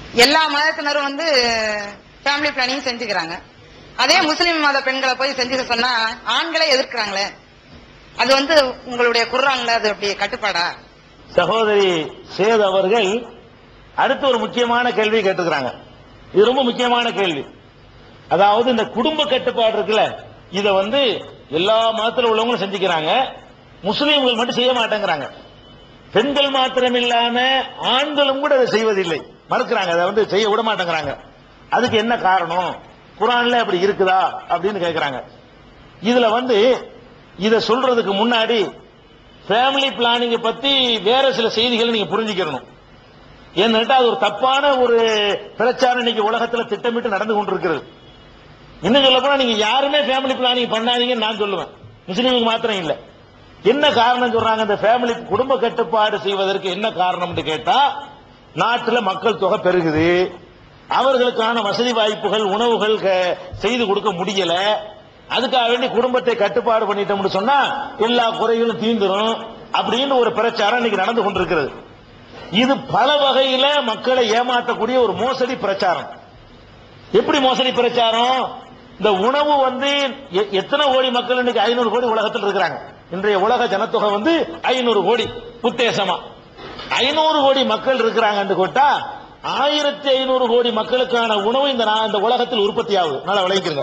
எல்லா மதத்தினரும் வந்து ஃபேமிலி பிளானிங் செஞ்சுக்கிறாங்க அதே முஸ்லிம் மத பெண்களை போய் செஞ்சுக்க சொன்னா ஆண்களே எதிர்க்கிறாங்களே அது வந்து உங்களுடைய குர்ஆன்ல அது அப்படி கட்டுப்பாடா சகோதரி சேத் அவர்கள் அடுத்து ஒரு முக்கியமான கேள்வி கேட்டுக்கிறாங்க இது ரொம்ப முக்கியமான கேள்வி அதாவது இந்த குடும்ப கட்டுப்பாடு இருக்குல்ல இத வந்து எல்லா மதத்துல உள்ளவங்களும் செஞ்சுக்கிறாங்க முஸ்லீம்கள் மட்டும் செய்ய மாட்டேங்கிறாங்க பெண்கள் மாத்திரம் இல்லாம ஆண்களும் கூட அதை செய்வதில்லை மறுக்கிறாங்க அதை வந்து செய்ய விட மாட்டேங்கிறாங்க அதுக்கு என்ன காரணம் குரான்ல அப்படி இருக்குதா அப்படின்னு கேக்குறாங்க இதுல வந்து இத சொல்றதுக்கு முன்னாடி ஃபேமிலி பிளானிங் பத்தி வேற சில செய்திகளை நீங்க புரிஞ்சுக்கணும் ஏன்னு அது ஒரு தப்பான ஒரு பிரச்சாரம் இன்னைக்கு உலகத்துல திட்டமிட்டு நடந்து கொண்டிருக்கிறது இன்னும் சொல்ல போனா நீங்க யாருமே ஃபேமிலி பிளானிங் பண்ணாதீங்கன்னு நான் சொல்லுவேன் முஸ்லீமுக்கு மாத்திரம் இல்ல என்ன காரணம் சொல்றாங்க இந்த ஃபேமிலி குடும்ப கட்டுப்பாடு செய்வதற்கு என்ன காரணம்னு கேட்டா நாட்டுல மக்கள் தொகை பெருகுது அவர்களுக்கான வசதி வாய்ப்புகள் உணவுகள் க- செய்து கொடுக்க முடியல அதுக்காக வேண்டி குடும்பத்தை கட்டுப்பாடு பண்ணிட்டோம்னு சொன்னா எல்லா குறைகளும் தீந்துரும் அப்படின்னு ஒரு பிரச்சாரம் இன்னைக்கு நடந்து கொண்டிருக்கிறது இது பல வகையில மக்களை ஏமாற்றக்கூடிய ஒரு மோசடி பிரச்சாரம் எப்படி மோசடி பிரச்சாரம் இந்த உணவு வந்து எ- எத்தனை கோடி மக்கள் இன்னைக்கு ஐநூறு கோடி உலகத்தில் இருக்கிறாங்க இன்றைய உலக ஜனத்தொகை வந்து ஐநூறு கோடி உத்தேசமா ஐநூறு கோடி மக்கள் இருக்கிறாங்கன்னு கேட்டா ஆயிரத்தி ஐநூறு கோடி மக்களுக்கான உணவு இந்த நா- இந்த உலகத்தில் உற்பத்தி ஆகுது நல்லா விளைவிக்கிறங்க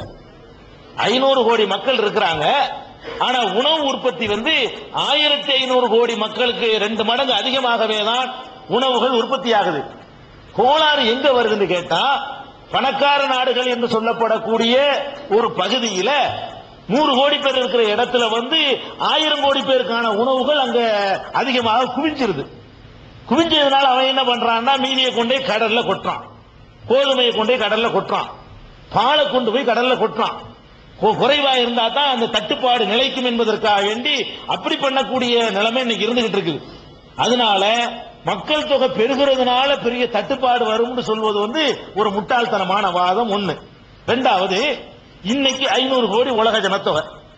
ஐநூறு கோடி மக்கள் இருக்கிறாங்க ஆனா உணவு உற்பத்தி வந்து ஆயிரத்தி ஐநூறு கோடி மக்களுக்கு ரெண்டு மடங்கு அதிகமாகவே தான் உணவுகள் உற்பத்தி ஆகுது கோளாறு எங்க வருதுன்னு கேட்டா பணக்கார நாடுகள் என்று சொல்லப்படக்கூடிய ஒரு பகுதியில நூறு கோடி பேர் இருக்கிற இடத்துல வந்து ஆயிரம் கோடி பேருக்கான உணவுகள் அங்க அதிகமாக குவிஞ்சிருது குவிஞ்சதுனால அவன் என்ன பண்றான்னா மீதியை கொண்டே கடல்ல கொட்டுறான் கோதுமையை கொண்டே கடல்ல கொட்டுறான் பாலை கொண்டு போய் கடல்ல கொட்டுறான் கு- குறைவா இருந்தா தான் அந்த தட்டுப்பாடு நிலைக்கும் என்பதற்காக வேண்டி அப்படி பண்ணக்கூடிய நிலைமை இன்னைக்கு இருந்துகிட்டு இருக்குது அதனால மக்கள் தொகை பெருகிறதுனால பெரிய தட்டுப்பாடு வரும்னு சொல்வது வந்து ஒரு முட்டாள்தனமான வாதம் ஒண்ணு ரெண்டாவது இன்னைக்கு ஐநூறு கோடி உலக ஜனத்தொகை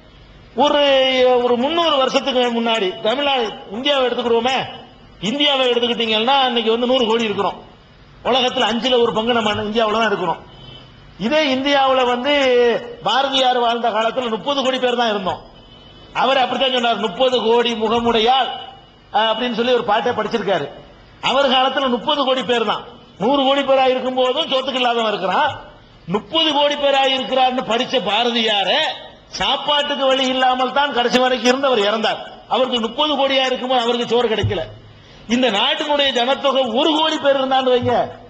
ஒரு ஒரு முந்நூறு வருஷத்துக்கு முன்னாடி தமிழ்நாடு இந்தியாவை எடுத்துக்கிடுவோமே இந்தியாவை எடுத்துக்கிட்டீங்கன்னா இன்னைக்கு வந்து நூறு கோடி இருக்கிறோம் உலகத்துல அஞ்சுல ஒரு பங்கு நம்ம இந்தியாவுல தான் இருக்கிறோம் இதே இந்தியாவுல வந்து பாரதியார் வாழ்ந்த காலத்துல முப்பது கோடி பேர் தான் இருந்தோம் அவர் அப்படித்தான் சொன்னார் முப்பது கோடி முகமுடையால் அஹ், அப்படின்னு சொல்லி ஒரு பாட்டை படிச்சிருக்காரு அவர் காலத்துல முப்பது கோடி பேர் தான் நூறு கோடி பேரா இருக்கும் போதும் சொத்துக்கு இல்லாதவன் இருக்கிறான் முப்பது கோடி பேரா இருக்கிறார்னு படிச்ச பாரதியார சாப்பாட்டுக்கு வழி இல்லாமல் தான் கடைசி வரைக்கும் இருந்தவர் இறந்தார் அவருக்கு முப்பது கோடியா இருக்கும்போது அவருக்கு சோறு கிடைக்கல இந்த நாட்டினுடைய ஜனத்தொகை ஒரு கோடி பேர் இருந்தான்னு வைங்க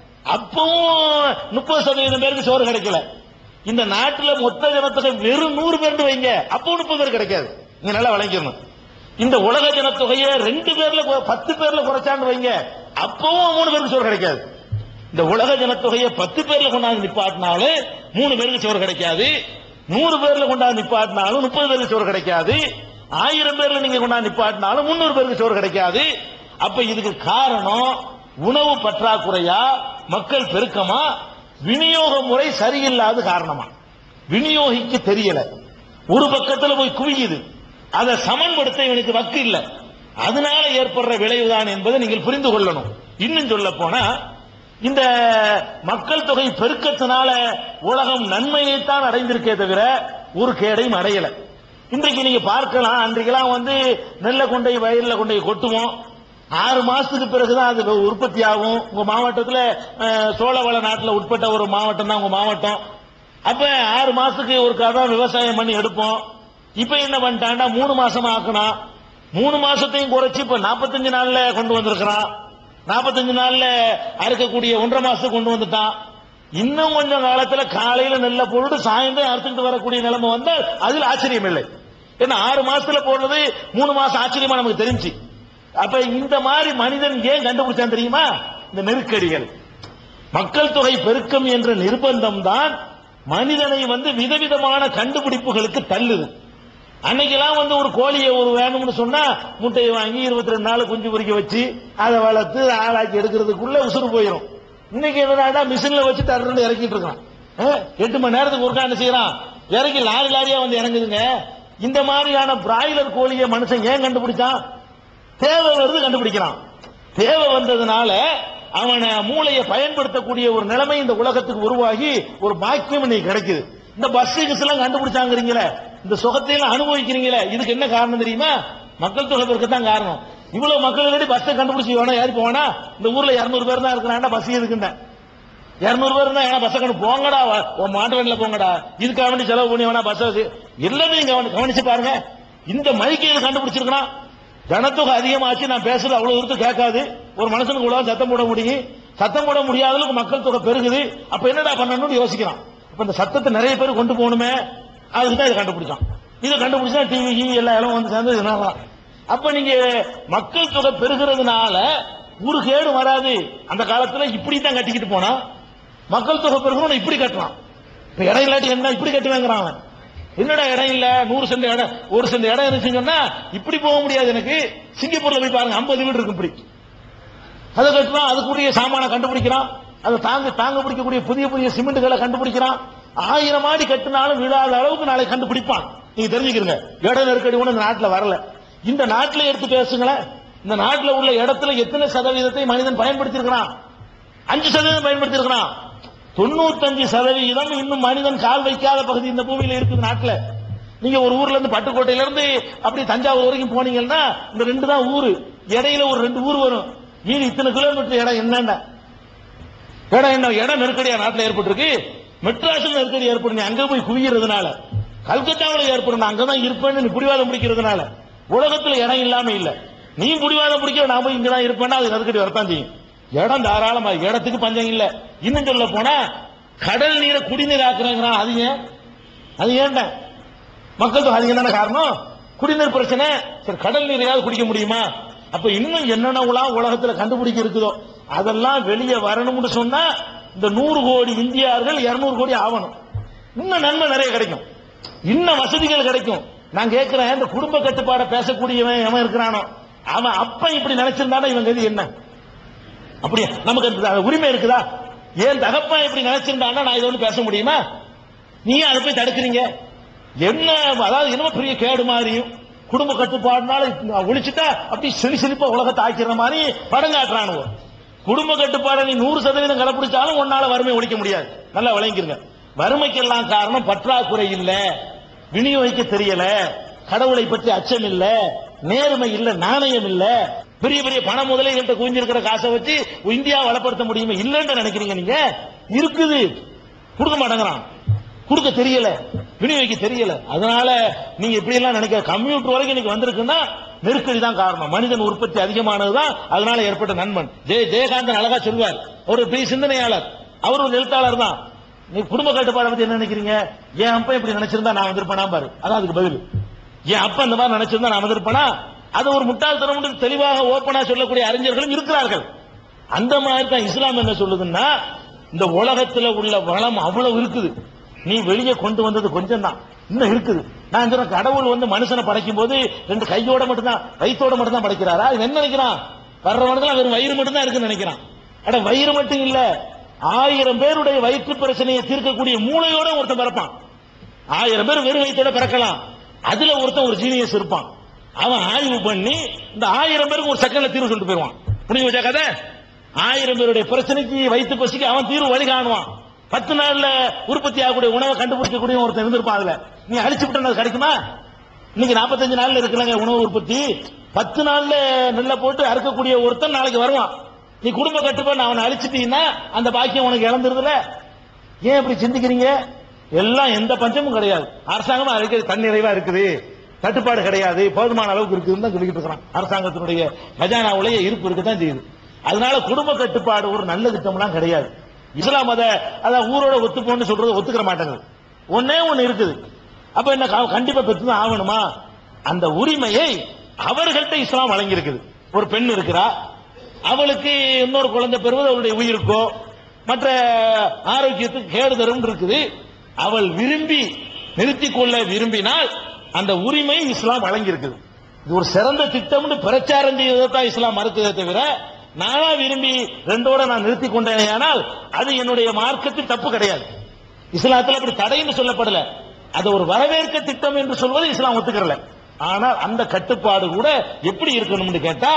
அப்பவும் முப்பது சதவீதம் பேருக்கு சோறு கிடைக்கல இந்த நாட்டுல மொத்த ஜனத்தொகை வெறும் நூறு பேர் வைங்க அப்பவும் முப்பது பேர் கிடைக்காது நீங்க நல்லா வழங்கிக்கணும் இந்த உலக ஜனத்தொகையை ரெண்டு பேர்ல கு- பத்து பேர்ல குறைச்சான்னு வைங்க அப்பவும் மூணு பேருக்கு சோறு கிடைக்காது இந்த உலக ஜனத்தொகையை பத்து பேர்ல கொண்டாந்து நிப்பாட்டினாலும் மூணு பேருக்கு சோறு கிடைக்காது நூறு பேர்ல கொண்டாந்து நிப்பாட்டினாலும் முப்பது பேருக்கு சோறு கிடைக்காது ஆயிரம் பேர்ல நீங்க கொண்டாந்து நிப்பாட்டினாலும் முன்னூறு பேருக்கு சோறு கிடைக்காது அப்ப இதுக்கு காரணம் உணவு பற்றாக்குறையா மக்கள் பெருக்கமா விநியோக முறை சரியில்லாத காரணமா விநியோகிக்க தெரியல ஒரு பக்கத்துல போய் குவியுது அதை சமன்படுத்த இவனுக்கு வக்கு இல்ல அதனால ஏற்படுற விளைவுதான் என்பதை நீங்கள் புரிந்து கொள்ளணும் இன்னும் சொல்ல போனா இந்த மக்கள் தொகை பெருக்கத்தினால உலகம் நன்மையைத்தான் அடைந்திருக்கே தவிர ஒரு கேடையும் அடையல இன்றைக்கு நீங்க பார்க்கலாம் அன்றைக்கெல்லாம் வந்து நெல்லை கொண்டை வயல்ல கொண்டை கொட்டுவோம் ஆறு மாசத்துக்கு பிறகுதான் அது உற்பத்தி ஆகும் உங்க மாவட்டத்துல அஹ், சோழவள நாட்டுல உட்பட்ட ஒரு மாவட்டம் தான் உங்க மாவட்டம் அப்ப ஆறு மாசத்துக்கு ஒரு தான் விவசாயம் பண்ணி எடுப்போம் இப்ப என்ன பண்ணிட்டான்டா மூணு மாசமா ஆக்கணும் மூணு மாசத்தையும் குறைச்சு இப்ப 45 நாள்ல கொண்டு வந்திருக்கிறான் 45 நாள்ல அறுக்கக்கூடிய ஒன்றரை மாசத்துக்கு கொண்டு வந்துட்டான் இன்னும் கொஞ்சம் காலத்துல காலையில நெல்லை போட்டு சாயந்தரம் அறுத்துக்கிட்டு வரக்கூடிய நிலைமை வந்தால் அதில் ஆச்சரியம் இல்லை ஏன்னா ஆறு மாசத்துல போடுறது மூணு மாசம் ஆச்சரியமா நமக்கு தெரிஞ்சு அப்ப இந்த மாதிரி மனிதன் ஏன் கண்டுபிடிச்சான் தெரியுமா இந்த நெருக்கடிகள் மக்கள் தொகை பெருக்கம் என்ற நிர்பந்தம் தான் மனிதனை வந்து விதவிதமான கண்டுபிடிப்புகளுக்கு தள்ளுது அன்னைக்கெல்லாம் வந்து ஒரு கோழியை ஒரு வேணும்னு சொன்னா முட்டையை வாங்கி இருபத்தி ரெண்டு நாள் குஞ்சு பொறிக்க வச்சு அதை வளர்த்து ஆளாக்கி எடுக்கிறதுக்குள்ள உசுறு போயிடும் இன்னைக்கு என்னடா மிஷின்ல வச்சு தர்றன்னு இறக்கிட்டு இருக்கான் அஹ், எட்டு மணி நேரத்துக்கு ஒருக்கா என்ன செய்யறான் இறக்கி லாரி லாரியா வந்து இறங்குதுங்க இந்த மாதிரியான பிராய்லர் கோழியை மனுஷன் ஏன் கண்டுபிடிச்சான் தேவை வருது கண்டுபிடிக்கிறான் தேவை வந்ததுனால அவனை மூளையை பயன்படுத்தக்கூடிய ஒரு நிலைமை இந்த உலகத்துக்கு உருவாகி ஒரு பாக்கியம் இன்னைக்கு கிடைக்குது இந்த பஸ் எல்லாம் கண்டுபிடிச்சாங்கிறீங்களே இந்த சுகத்தை எல்லாம் அனுபவிக்கிறீங்களே இதுக்கு என்ன காரணம் தெரியுமா மக்கள் தொகை பெருக்க தான் காரணம் இவ்வளவு மக்கள் பஸ்ஸை கண்டுபிடிச்சி வேணா யாரு போனா இந்த ஊர்ல இருநூறு பேர் தான் இருக்கிறாண்டா பஸ் இருக்குண்டேன் இருநூறு பேர் இருந்தா ஏன்னா பஸ் கண்டு போங்கடா வா- உன் மாட்டு வண்டியில போங்கடா இதுக்காக வேண்டி செலவு பண்ணி வேணா பஸ் எல்லாமே நீங்க கவனி- கவனிச்சு பாருங்க இந்த மைக்கை இதை கண்டுபிடிச்சிருக்கலாம் ஜனத்தொகை அதிகமாச்சு நான் பேசுறது அவ்வளவு தூரத்து கேட்காது ஒரு மனுஷனுக்கு உலகம் சத்தம் போட முடியும் சத்தம் போட முடியாத அளவுக்கு மக்கள் தொகை பெருகுது அப்ப என்னடா பண்ணணும்னு யோசிக்கிறான் அப்ப இந்த சத்தத்தை நிறைய பேர் கொண்டு போகணுமே அதுக்கு தான் இதை கண்டுபிடிச்சான் இதை கண்டுபிடிச்சா டிவி எல்லா இடம் வந்து சேர்ந்து இதனால அப்ப நீங்க மக்கள் தொகை பெருகிறதுனால ஒரு கேடு வராது அந்த காலத்துல இப்படி தான் கட்டிக்கிட்டு போனா மக்கள் தொகை பெருகணும் இப்படி கட்டலாம் இப்ப இடம் இல்லாட்டி என்ன இப்படி கட்டுவேங்கிறான் அவன் என்னடா இடம் இல்ல நூறு சென்ட் இடம் ஒரு சென்ட் இடம் இருந்துச்சுன்னு சொன்னா இப்படி போக முடியாது எனக்கு சிங்கப்பூர்ல போய் பாருங்க 50 வீடு இருக்கும் இப்படி அதை கட்டுறான் அதுக்குரிய சாமானை கண்டுபிடிக்கிறான் அதை தாங்க தாங்க பிடிக்கக்கூடிய புதிய புதிய சிமெண்ட்களை கண்டுபிடிக்கிறான் ஆயிரம் ஆடி கட்டினாலும் விழாத அளவுக்கு நாளை கண்டுபிடிப்பான் நீங்க தெரிஞ்சுக்கிறீங்க இட நெருக்கடி ஒண்ணு இந்த நாட்டுல வரல இந்த நாட்டுல எடுத்து பேசுங்களேன் இந்த நாட்டுல உள்ள இடத்துல எத்தனை சதவீதத்தை மனிதன் பயன்படுத்தி இருக்கிறான் அஞ்சு சதவீதம் பயன்படுத்தி இருக்கிறான் தொண்ணூத்தஞ்சு சதவீதம் இன்னும் மனிதன் கால் வைக்காத பகுதி இந்த பூமியில இருக்குது நாட்டுல நீங்க ஒரு ஊர்ல இருந்து பட்டுக்கோட்டையில இருந்து அப்படி தஞ்சாவூர் வரைக்கும் போனீங்கன்னா இந்த ரெண்டு தான் ஊரு இடையில ஒரு ரெண்டு ஊர் வரும் மீதி இத்தனை கிலோமீட்டர் இடம் என்னென்ன இடம் என்ன இடம் நெருக்கடியா நாட்டுல ஏற்பட்டிருக்கு மெட்ராஸில் நெருக்கடி ஏற்படும் நீ அங்க போய் குவிகிறதுனால கல்கத்தாவில் ஏற்படும் நான் அங்கதான் இருப்பேன்னு நீ பிடிவாதம் பிடிக்கிறதுனால உலகத்துல இடம் இல்லாம இல்ல நீ பிடிவாதம் பிடிக்க நான் போய் இங்கதான் இருப்பேன்னா அது நெருக்கடி வரத்தான் செய்யும் இடம் தாராளமா இடத்துக்கு பஞ்சம் இல்ல இன்னும் சொல்ல போனா கடல் நீரை குடிநீர் ஆக்குறாங்கிறான் அது ஏன் அது ஏன்டா மக்கள் தொகை அதிகம் தானே காரணம் குடிநீர் பிரச்சனை சரி கடல் நீரையாவது குடிக்க முடியுமா அப்ப இன்னும் என்னென்னலாம் உலகத்துல கண்டுபிடிக்க இருக்குதோ அதெல்லாம் வெளியே வரணும்னு சொன்னா இந்த நூறு கோடி இந்தியார்கள் இருநூறு கோடி ஆகணும் இன்னும் நன்மை நிறைய கிடைக்கும் இன்னும் வசதிகள் கிடைக்கும் நான் கேட்கிறேன் இந்த குடும்ப கட்டுப்பாடை பேசக்கூடியவன் எவன் இருக்கிறானோ அவன் அப்ப இப்படி நினைச்சிருந்தானா இவங்க இது என்ன அப்படியா நமக்கு அந்த உரிமை இருக்குதா ஏன் தகப்பன் இப்படி நினைச்சிருந்தானா நான் இதை வந்து பேச முடியுமா நீ அதை போய் தடுக்கிறீங்க என்ன அதாவது என்னமோ பெரிய கேடு மாதிரியும் குடும்ப கட்டுப்பாடுனால ஒழிச்சுட்டா அப்படி செழி செழிப்பா உலகத்தை ஆக்கிற மாதிரி படம் காட்டுறானுவோ குடும்ப கட்டுப்பாடை நீ நூறு சதவீதம் கடைப்பிடிச்சாலும் உன்னால வறுமை ஒழிக்க முடியாது நல்லா விளங்கிருங்க வறுமைக்கெல்லாம் காரணம் பற்றாக்குறை இல்ல விநியோகிக்க தெரியல கடவுளை பற்றி அச்சம் இல்ல நேர்மை இல்ல நாணயம் இல்ல பெரிய பெரிய பண முதலீடு குவிஞ்சிருக்கிற காசை வச்சு இந்தியா வளப்படுத்த முடியுமா இல்லன்னு நினைக்கிறீங்க நீங்க இருக்குது கொடுக்க மாட்டேங்கிறான் கொடுக்க தெரியல விநியோகிக்க தெரியல அதனால நீங்க இப்படி எல்லாம் நினைக்க கம்ப்யூட்டர் வரைக்கும் இன்னைக்கு வந்திருக்குன்னா நெருக்கடி தான் காரணம் மனிதன் உற்பத்தி அதிகமானதுதான் அதனால ஏற்பட்ட நண்பன் ஜெய ஜெயகாந்தன் அழகா சொல்வார் ஒரு பெரிய சிந்தனையாளர் அவர் ஒரு எழுத்தாளர் தான் நீ குடும்ப கட்டுப்பாடை பத்தி என்ன நினைக்கிறீங்க என் அப்பா இப்படி நினைச்சிருந்தா நான் வந்திருப்பேனா பாரு அதான் அதுக்கு பதில் என் அப்பா இந்த மாதிரி நினைச்சிருந்தா நான் வந்திருப்பேனா அது ஒரு முட்டாள்தனம் தெளிவாக ஓப்பனா சொல்லக்கூடிய அறிஞர்களும் இருக்கிறார்கள் அந்த மாதிரி தான் இஸ்லாம் என்ன சொல்லுதுன்னா இந்த உலகத்துல உள்ள வளம் அவ்வளவு இருக்குது நீ வெளியே கொண்டு வந்தது கொஞ்சம் தான் இன்னும் இருக்குது நான் சொல்றேன் கடவுள் வந்து மனுஷனை படைக்கும் போது ரெண்டு கையோட மட்டும்தான் வயிற்றோட மட்டும் தான் படைக்கிறாரா இவன் என்ன நினைக்கிறான் வர்ற மனதுல வெறும் வயிறு மட்டும் தான் இருக்குன்னு நினைக்கிறான் அட வயிறு மட்டும் இல்ல ஆயிரம் பேருடைய வயிற்று பிரச்சனையை தீர்க்கக்கூடிய மூளையோட ஒருத்தன் பிறப்பான் ஆயிரம் பேர் வெறும் வயிற்றோட பிறக்கலாம் அதுல ஒருத்தன் ஒரு ஜீனியஸ் இருப்பான் அவன் ஆய்வு பண்ணி இந்த ஆயிரம் பேருக்கு ஒரு செகண்ட்ல தீர்வு சொல்லிட்டு போயிருவான் புரிஞ்சு வச்சா கதை ஆயிரம் பேருடைய பிரச்சனைக்கு வயிற்று பசிக்கு அவன் தீர்வு வழி காணுவான் பத்து நாள்ல உற்பத்தி ஆகக்கூடிய உணவை கண்டுபிடிக்கக்கூடிய ஒருத்தன் இருந்திருப்பான் அதுல நீ அழிச்சு விட்டு அது கிடைக்குமா இன்னைக்கு நாற்பத்தஞ்சு நாள்ல இருக்கலங்க உணவு உற்பத்தி பத்து நாள்ல நெல்ல போட்டு அறுக்கக்கூடிய ஒருத்தன் நாளைக்கு வருவான் நீ குடும்ப கட்டுப்பாடு அவனை அழிச்சிட்டீங்கன்னா அந்த பாக்கியம் உனக்கு இழந்துருதுல ஏன் இப்படி சிந்திக்கிறீங்க எல்லாம் எந்த பஞ்சமும் கிடையாது அரசாங்கமா அழைக்கிறது தன்னிறைவா இருக்குது தட்டுப்பாடு கிடையாது போதுமான அளவுக்கு இருக்குதுன்னு தான் சொல்லிக்கிட்டு இருக்கிறான் அரசாங்கத்தினுடைய கஜானாவுடைய இருப்பு இருக்குதான் செய்யுது அதனால குடும்ப கட்டுப்பாடு ஒரு நல்ல திட்டம்லாம் கிடையாது இஸ்லாம் அத அதான் ஊரோட ஒத்துப்போன்னு சொல்றது ஒத்துக்கிற மாட்டேங்குது ஒன்னே ஒண்ணு இருக்குது அப்ப என்ன க- கண்டிப்பா பெற்றுதான் ஆகணுமா அந்த உரிமையை அவர்கள்ட்ட இஸ்லாம் வழங்கி இருக்குது ஒரு பெண் இருக்கிறா அவளுக்கு இன்னொரு குழந்தை பெறுவது அவளுடைய உயிருக்கோ மற்ற ஆரோக்கியத்துக்கு கேடு தரும் இருக்குது அவள் விரும்பி நிறுத்திக் கொள்ள விரும்பினால் அந்த உரிமை இஸ்லாம் வழங்கி இருக்குது இது ஒரு சிறந்த திட்டம்னு பிரச்சாரம் செய்வதைத்தான் இஸ்லாம் மறுத்ததே தவிர நானா விரும்பி ரெண்டோட நான் நிறுத்திக் கொண்டேனே ஆனால் அது என்னுடைய மார்க்கத்தில் தப்பு கிடையாது இஸ்லாத்துல அப்படி தடைன்னு சொல்லப்படல அது ஒரு வரவேற்க திட்டம் என்று சொல்வது இஸ்லாம் ஒத்துக்கிறல ஆனால் அந்த கட்டுப்பாடு கூட எப்படி இருக்கணும்னு கேட்டா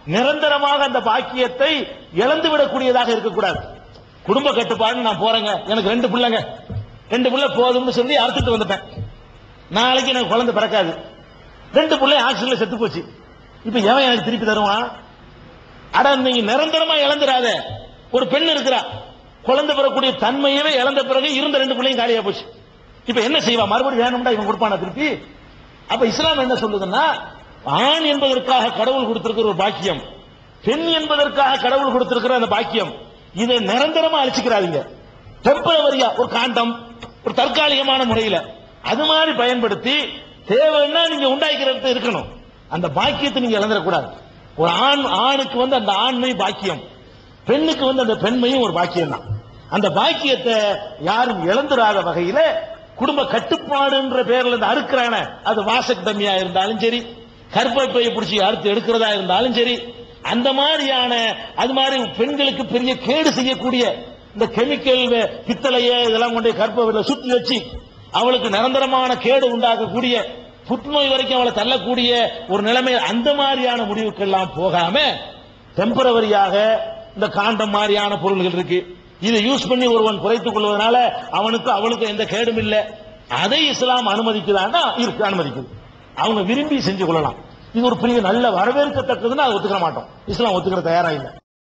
நிரந்தரமாக அந்த பாக்கியத்தை இழந்து விடக்கூடியதாக இருக்கக்கூடாது குடும்ப கட்டுப்பாடு நான் போறேங்க எனக்கு ரெண்டு பிள்ளைங்க ரெண்டு பிள்ளை போதும்னு சொல்லி அறுத்துட்டு வந்துட்டேன் நாளைக்கு எனக்கு குழந்தை பிறக்காது ரெண்டு பிள்ளை ஆக்சிடென்ட்ல செத்து போச்சு இப்ப எவன் எனக்கு திருப்பி தருவான் அட நீங்க நிரந்தரமா இழந்துடாத ஒரு பெண் இருக்கிறா குழந்தை பெறக்கூடிய தன்மையவே இழந்த பிறகு இருந்த ரெண்டு பிள்ளையும் காலியா போச்சு இப்ப என்ன செய்வா மறுபடியும் வேணும்டா இவன் கொடுப்பானா திருப்பி அப்ப இஸ்லாம் என்ன சொல்லுதுன்னா ஆண் என்பதற்காக கடவுள் கொடுத்திருக்கிற ஒரு பாக்கியம் பெண் என்பதற்காக கடவுள் கொடுத்திருக்கிற அந்த பாக்கியம் இதை நிரந்தரமா அழிச்சுக்கிறாதீங்க டெம்பரவரியா ஒரு காண்டம் ஒரு தற்காலிகமான முறையில அது மாதிரி பயன்படுத்தி தேவைன்னா நீங்க உண்டாக்கிறது இருக்கணும் அந்த பாக்கியத்தை நீங்க இழந்துடக்கூடாது ஒரு ஆண் ஆணுக்கு வந்து அந்த ஆண்மை பாக்கியம் பெண்ணுக்கு வந்து அந்த பெண்மையும் ஒரு பாக்கியம் தான் அந்த பாக்கியத்தை யாரும் இழந்துடாத வகையில குடும்ப கட்டுப்பாடுன்ற பேர்ல இந்த அறுக்கிறான அது வாசக் தம்மியா இருந்தாலும் சரி கற்பப்பையை பிடிச்சி அறுத்து எடுக்கிறதா இருந்தாலும் சரி அந்த மாதிரியான அது மாதிரி பெண்களுக்கு பெரிய கேடு செய்யக்கூடிய இந்த கெமிக்கல் பித்தளைய இதெல்லாம் கொண்டு கற்ப சுத்தி வச்சு அவளுக்கு நிரந்தரமான கேடு உண்டாக்கக்கூடிய புற்றுநோய் வரைக்கும் அவளை தள்ளக்கூடிய ஒரு நிலைமை அந்த மாதிரியான முடிவுக்கெல்லாம் போகாம டெம்பரவரியாக இந்த காண்டம் மாதிரியான பொருள்கள் இருக்கு இதை யூஸ் பண்ணி ஒருவன் குறைத்துக் கொள்வதனால அவனுக்கு அவளுக்கு எந்த கேடும் இல்லை அதை இஸ்லாம் அனுமதிக்குதான்னா இருக்கு அனுமதிக்குது அவங்க விரும்பி செஞ்சு கொள்ளலாம் இது ஒரு பெரிய நல்ல வரவேற்கத்தக்கதுன்னு அதை ஒத்துக்க மாட்டோம் இஸ்லாம் ஒத்துக்கிற தயாரா இல்லை